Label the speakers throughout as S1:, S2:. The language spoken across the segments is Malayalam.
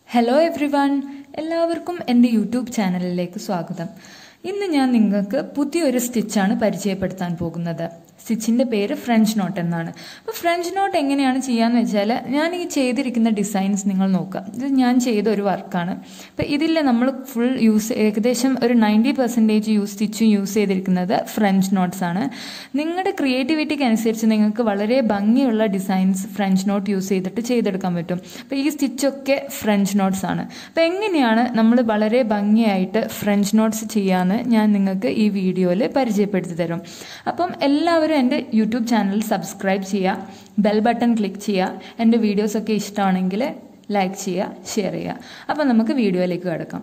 S1: ഹലോ എവ്രി വൺ എല്ലാവർക്കും എൻ്റെ യൂട്യൂബ് ചാനലിലേക്ക് സ്വാഗതം ഇന്ന് ഞാൻ നിങ്ങൾക്ക് പുതിയൊരു സ്റ്റിച്ചാണ് പരിചയപ്പെടുത്താൻ പോകുന്നത് സ്റ്റിച്ചിൻ്റെ പേര് ഫ്രഞ്ച് നോട്ട് എന്നാണ് അപ്പോൾ ഫ്രഞ്ച് നോട്ട് എങ്ങനെയാണ് ചെയ്യാന്ന് വെച്ചാൽ ഞാൻ ഈ ചെയ്തിരിക്കുന്ന ഡിസൈൻസ് നിങ്ങൾ നോക്കുക ഇത് ഞാൻ ചെയ്ത ഒരു വർക്കാണ് അപ്പോൾ ഇതിൽ നമ്മൾ ഫുൾ യൂസ് ഏകദേശം ഒരു നയൻറ്റി പെർസെൻറ്റേജ് യൂസ് സ്റ്റിച്ചും യൂസ് ചെയ്തിരിക്കുന്നത് ഫ്രഞ്ച് നോട്ട്സ് ആണ് നിങ്ങളുടെ ക്രിയേറ്റിവിറ്റിക്ക് അനുസരിച്ച് നിങ്ങൾക്ക് വളരെ ഭംഗിയുള്ള ഡിസൈൻസ് ഫ്രഞ്ച് നോട്ട് യൂസ് ചെയ്തിട്ട് ചെയ്തെടുക്കാൻ പറ്റും അപ്പോൾ ഈ സ്റ്റിച്ചൊക്കെ ഫ്രഞ്ച് നോട്ട്സ് ആണ് അപ്പോൾ എങ്ങനെയാണ് നമ്മൾ വളരെ ഭംഗിയായിട്ട് ഫ്രഞ്ച് നോട്ട്സ് ചെയ്യാമെന്ന് ഞാൻ നിങ്ങൾക്ക് ഈ വീഡിയോയിൽ പരിചയപ്പെടുത്തി തരും അപ്പം എല്ലാവരും എൻ്റെ യൂട്യൂബ് ചാനൽ സബ്സ്ക്രൈബ് ചെയ്യുക ബെൽ ബട്ടൺ ക്ലിക്ക് ചെയ്യുക എൻ്റെ വീഡിയോസൊക്കെ ഇഷ്ടമാണെങ്കിൽ ലൈക്ക് ചെയ്യുക ഷെയർ ചെയ്യുക അപ്പം നമുക്ക് വീഡിയോയിലേക്ക് കിടക്കാം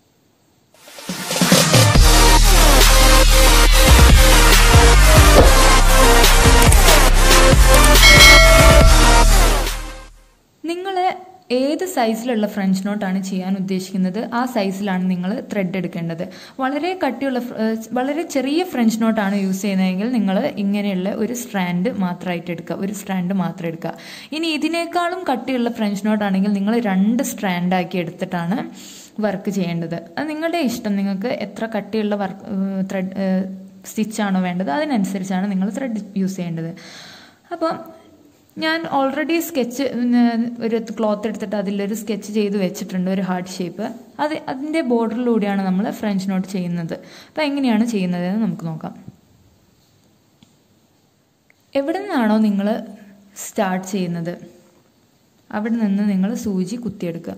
S1: നിങ്ങൾ ഏത് സൈസിലുള്ള ഫ്രഞ്ച് നോട്ടാണ് ചെയ്യാൻ ഉദ്ദേശിക്കുന്നത് ആ സൈസിലാണ് നിങ്ങൾ ത്രെഡ് എടുക്കേണ്ടത് വളരെ കട്ടിയുള്ള വളരെ ചെറിയ ഫ്രഞ്ച് നോട്ടാണ് യൂസ് ചെയ്യുന്നതെങ്കിൽ നിങ്ങൾ ഇങ്ങനെയുള്ള ഒരു സ്ട്രാൻഡ് മാത്രമായിട്ട് എടുക്കുക ഒരു സ്ട്രാൻഡ് മാത്രം എടുക്കുക ഇനി ഇതിനേക്കാളും കട്ടിയുള്ള ഫ്രഞ്ച് നോട്ടാണെങ്കിൽ നിങ്ങൾ രണ്ട് സ്ട്രാൻഡാക്കി എടുത്തിട്ടാണ് വർക്ക് ചെയ്യേണ്ടത് അത് നിങ്ങളുടെ ഇഷ്ടം നിങ്ങൾക്ക് എത്ര കട്ടിയുള്ള വർക്ക് ത്രെഡ് സ്റ്റിച്ചാണോ വേണ്ടത് അതിനനുസരിച്ചാണ് നിങ്ങൾ ത്രെഡ് യൂസ് ചെയ്യേണ്ടത് അപ്പം ഞാൻ ഓൾറെഡി സ്കെച്ച് ഒരു ക്ലോത്ത് എടുത്തിട്ട് അതിലൊരു സ്കെച്ച് ചെയ്ത് വെച്ചിട്ടുണ്ട് ഒരു ഹാർട്ട് ഷേപ്പ് അത് അതിൻ്റെ ബോർഡറിലൂടെയാണ് നമ്മൾ ഫ്രഞ്ച് നോട്ട് ചെയ്യുന്നത് അപ്പോൾ എങ്ങനെയാണ് ചെയ്യുന്നതെന്ന് നമുക്ക് നോക്കാം എവിടെ നിന്നാണോ നിങ്ങൾ സ്റ്റാർട്ട് ചെയ്യുന്നത് അവിടെ നിന്ന് നിങ്ങൾ സൂചി കുത്തിയെടുക്കുക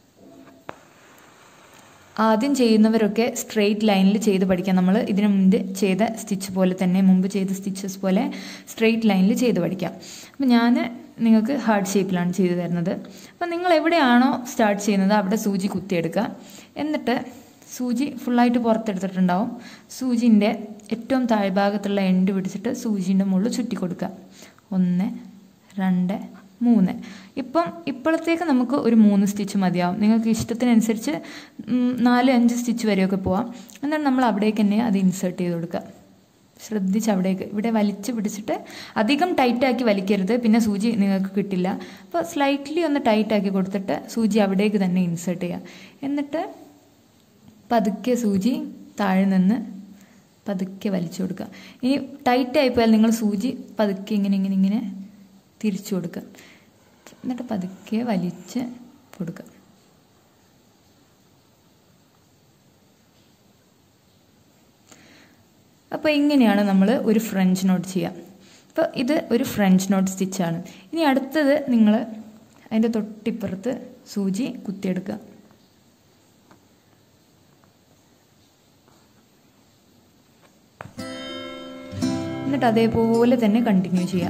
S1: ആദ്യം ചെയ്യുന്നവരൊക്കെ സ്ട്രെയിറ്റ് ലൈനിൽ ചെയ്ത് പഠിക്കാം നമ്മൾ ഇതിനു മുമ്പ് ചെയ്ത സ്റ്റിച്ച് പോലെ തന്നെ മുമ്പ് ചെയ്ത സ്റ്റിച്ചസ് പോലെ സ്ട്രെയിറ്റ് ലൈനിൽ ചെയ്ത് പഠിക്കാം അപ്പം ഞാൻ നിങ്ങൾക്ക് ഹാർഡ് ഷേപ്പിലാണ് ചെയ്തു തരുന്നത് അപ്പം നിങ്ങൾ എവിടെയാണോ സ്റ്റാർട്ട് ചെയ്യുന്നത് അവിടെ സൂചി കുത്തിയെടുക്കുക എന്നിട്ട് സൂചി ഫുള്ളായിട്ട് പുറത്തെടുത്തിട്ടുണ്ടാവും സൂചിൻ്റെ ഏറ്റവും താഴ്ഭാഗത്തുള്ള എൻഡ് പിടിച്ചിട്ട് സൂചിൻ്റെ മുകളിൽ ചുറ്റി കൊടുക്കുക ഒന്ന് രണ്ട് മൂന്ന് ഇപ്പം ഇപ്പോഴത്തേക്ക് നമുക്ക് ഒരു മൂന്ന് സ്റ്റിച്ച് മതിയാവും നിങ്ങൾക്ക് ഇഷ്ടത്തിനനുസരിച്ച് നാല് അഞ്ച് സ്റ്റിച്ച് വരെയൊക്കെ പോവാം എന്നിട്ട് നമ്മൾ അവിടേക്ക് തന്നെ അത് ഇൻസേർട്ട് ചെയ്ത് കൊടുക്കുക ശ്രദ്ധിച്ച് അവിടേക്ക് ഇവിടെ വലിച്ച് പിടിച്ചിട്ട് അധികം ടൈറ്റാക്കി വലിക്കരുത് പിന്നെ സൂചി നിങ്ങൾക്ക് കിട്ടില്ല അപ്പോൾ സ്ലൈറ്റ്ലി ഒന്ന് ടൈറ്റാക്കി കൊടുത്തിട്ട് സൂചി അവിടേക്ക് തന്നെ ഇൻസേർട്ട് ചെയ്യുക എന്നിട്ട് പതുക്കെ സൂചി താഴെ നിന്ന് പതുക്കെ വലിച്ചു കൊടുക്കുക ഇനി ടൈറ്റ് ആയിപ്പോയാൽ നിങ്ങൾ സൂചി പതുക്കെ ഇങ്ങനെ ഇങ്ങനെ ഇങ്ങനെ തിരിച്ചു കൊടുക്കുക എന്നിട്ട് പതുക്കെ വലിച്ച് കൊടുക്കുക അപ്പോൾ ഇങ്ങനെയാണ് നമ്മൾ ഒരു ഫ്രഞ്ച് നോട്ട് ചെയ്യുക അപ്പോൾ ഇത് ഒരു ഫ്രഞ്ച് നോട്ട് സ്റ്റിച്ചാണ് ഇനി അടുത്തത് നിങ്ങൾ അതിൻ്റെ തൊട്ടിപ്പുറത്ത് സൂചി കുത്തിയെടുക്കുക എന്നിട്ട് അതേപോലെ തന്നെ കണ്ടിന്യൂ ചെയ്യാം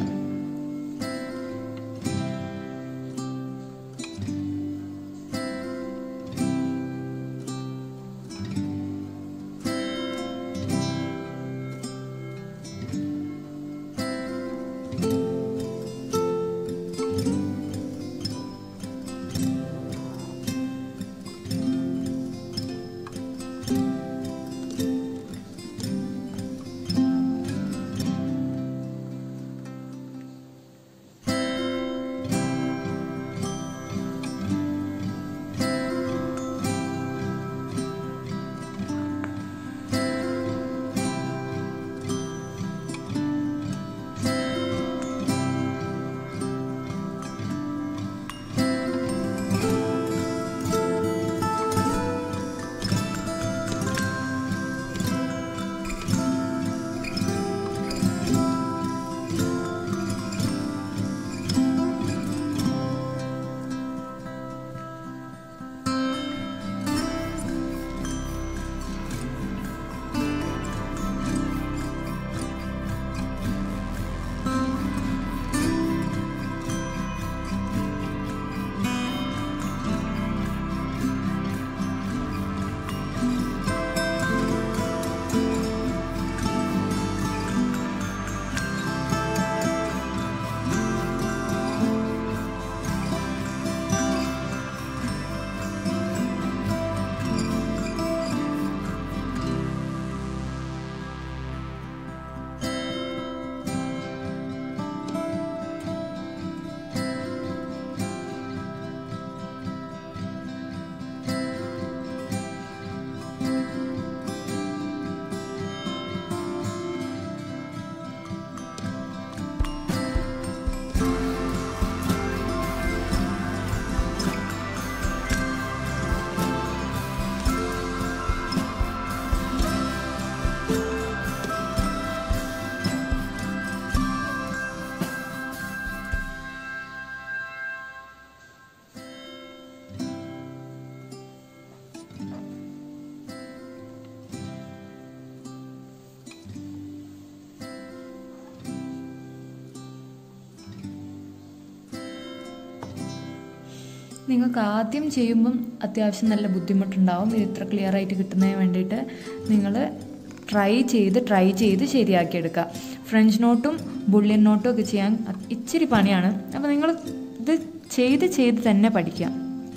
S1: നിങ്ങൾക്ക് ആദ്യം ചെയ്യുമ്പം അത്യാവശ്യം നല്ല ബുദ്ധിമുട്ടുണ്ടാവും ഇത് ഇത്ര ക്ലിയർ ആയിട്ട് കിട്ടുന്നതിന് വേണ്ടിയിട്ട് നിങ്ങൾ ട്രൈ ചെയ്ത് ട്രൈ ചെയ്ത് ശരിയാക്കിയെടുക്കുക ഫ്രഞ്ച് നോട്ടും ബുള്ളിയൻ നോട്ടും ഒക്കെ ചെയ്യാൻ ഇച്ചിരി പണിയാണ് അപ്പോൾ നിങ്ങൾ ഇത് ചെയ്ത് ചെയ്ത് തന്നെ പഠിക്കുക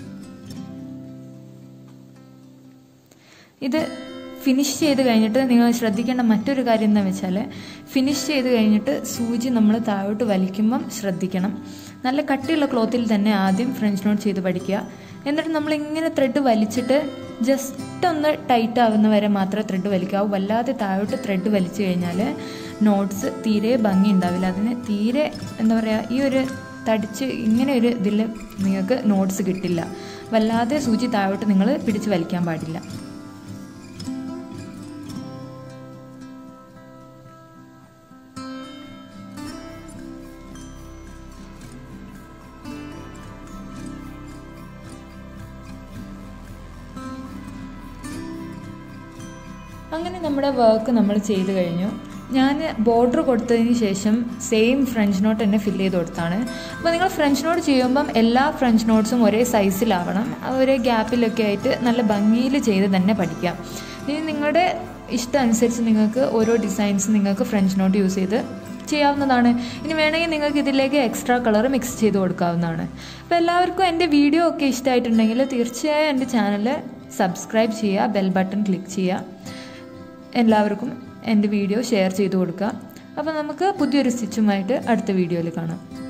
S1: ഇത് ഫിനിഷ് ചെയ്ത് കഴിഞ്ഞിട്ട് നിങ്ങൾ ശ്രദ്ധിക്കേണ്ട മറ്റൊരു കാര്യം എന്താ വെച്ചാൽ ഫിനിഷ് ചെയ്ത് കഴിഞ്ഞിട്ട് സൂചി നമ്മൾ താഴോട്ട് വലിക്കുമ്പം ശ്രദ്ധിക്കണം നല്ല കട്ടിയുള്ള ക്ലോത്തിൽ തന്നെ ആദ്യം ഫ്രഞ്ച് നോട്ട് ചെയ്ത് പഠിക്കുക എന്നിട്ട് നമ്മൾ ഇങ്ങനെ ത്രെഡ് വലിച്ചിട്ട് ജസ്റ്റ് ഒന്ന് ടൈറ്റ് ആവുന്ന വരെ മാത്രമേ ത്രെഡ് വലിക്കാവൂ വല്ലാതെ താഴോട്ട് ത്രെഡ് വലിച്ചു കഴിഞ്ഞാൽ നോട്ട്സ് തീരെ ഭംഗി ഉണ്ടാവില്ല അതിന് തീരെ എന്താ പറയുക ഈ ഒരു തടിച്ച് ഇങ്ങനെ ഒരു ഇതിൽ നിങ്ങൾക്ക് നോട്ട്സ് കിട്ടില്ല വല്ലാതെ സൂചി താഴോട്ട് നിങ്ങൾ പിടിച്ച് വലിക്കാൻ പാടില്ല അങ്ങനെ നമ്മുടെ വർക്ക് നമ്മൾ ചെയ്ത് കഴിഞ്ഞു ഞാൻ ബോർഡർ കൊടുത്തതിന് ശേഷം സെയിം ഫ്രഞ്ച് നോട്ട് തന്നെ ഫില്ല് ചെയ്ത് കൊടുത്താണ് അപ്പോൾ നിങ്ങൾ ഫ്രഞ്ച് നോട്ട് ചെയ്യുമ്പം എല്ലാ ഫ്രഞ്ച് നോട്ട്സും ഒരേ സൈസിലാവണം ഒരേ ഗ്യാപ്പിലൊക്കെ ആയിട്ട് നല്ല ഭംഗിയിൽ ചെയ്ത് തന്നെ പഠിക്കാം ഇനി നിങ്ങളുടെ ഇഷ്ടം അനുസരിച്ച് നിങ്ങൾക്ക് ഓരോ ഡിസൈൻസ് നിങ്ങൾക്ക് ഫ്രഞ്ച് നോട്ട് യൂസ് ചെയ്ത് ചെയ്യാവുന്നതാണ് ഇനി വേണമെങ്കിൽ നിങ്ങൾക്ക് ഇതിലേക്ക് എക്സ്ട്രാ കളർ മിക്സ് ചെയ്ത് കൊടുക്കാവുന്നതാണ് അപ്പോൾ എല്ലാവർക്കും എൻ്റെ വീഡിയോ ഒക്കെ ഇഷ്ടമായിട്ടുണ്ടെങ്കിൽ തീർച്ചയായും എൻ്റെ ചാനൽ സബ്സ്ക്രൈബ് ചെയ്യുക ബെൽ ബട്ടൺ ക്ലിക്ക് ചെയ്യുക എല്ലാവർക്കും എൻ്റെ വീഡിയോ ഷെയർ ചെയ്ത് കൊടുക്കുക അപ്പോൾ നമുക്ക് പുതിയൊരു സ്റ്റിച്ചുമായിട്ട് അടുത്ത വീഡിയോയിൽ കാണാം